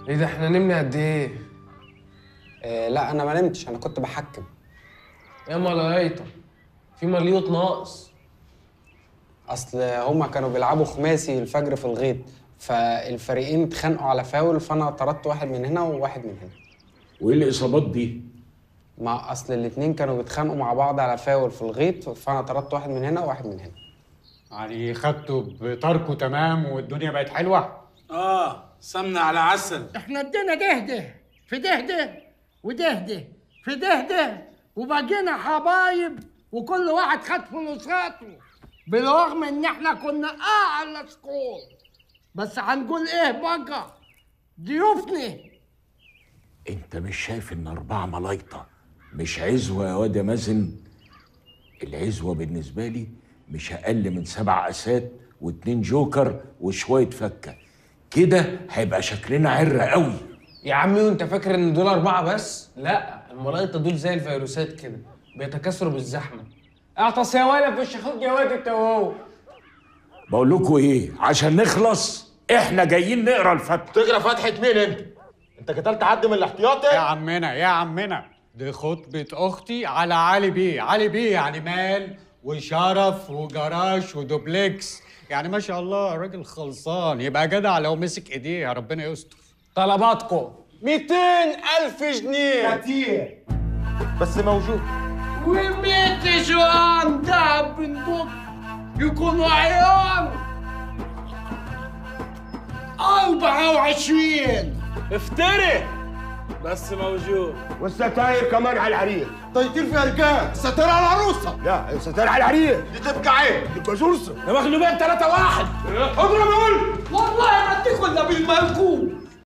ايه ده احنا نمنا قد ايه؟ آه لا انا ما نمتش انا كنت بحكم يا ملايطة في مليوت ناقص اصل هما كانوا بيلعبوا خماسي الفجر في الغيط فالفريقين اتخانقوا على فاول فانا طردت واحد من هنا وواحد من هنا وايه الاصابات دي ما اصل الاتنين كانوا بيتخانقوا مع بعض على فاول في الغيط فانا طردت واحد من هنا وواحد من هنا يعني خدته بطركه تمام والدنيا بقت حلوه اه سمنة على عسل احنا ادينا دهده في دهده ودهده في دهده وبقينا حبايب وكل واحد خد فلوساته بالرغم ان احنا كنا اعلى سكور بس هنقول ايه بقى ضيوفنا انت مش شايف ان اربعه ملايطه مش عزوه يا واد يا مازن العزوه بالنسبه لي مش اقل من سبع اسات واتنين جوكر وشويه فكه كده هيبقى شكلنا عره قوي يا عمي وانت فاكر ان دول اربعة بس؟ لا الملايطة دول زي الفيروسات كده بيتكاثروا بالزحمة اعطس يا ولا في وش اخوك يا واد انت وهو بقول لكم ايه عشان نخلص احنا جايين نقرا الفتح تقرا فتحة مين انت؟ انت قتلت حد من الاحتياطي؟ يا عمنا يا عمنا دي خطبة أختي على علي بيه علي بيه يعني مال وشرف وجراج ودوبلكس يعني ما شاء الله راجل خلصان يبقى جدع لو مسك ايديه ربنا يستر طلباتكم 200 ألف جنيه كتير بس موجود وميت جوان دهب بندق يكونوا عيال أربعة وعشرين افتري بس موجود والستاير كمان على العريس طيطير في اركان ستار على العروسه لا الستاير على العريس دي تبقى عين تبقى جرصة يا مغلوبين 3 1 اضرب يا ولد والله ما تاكلنا بالمركوب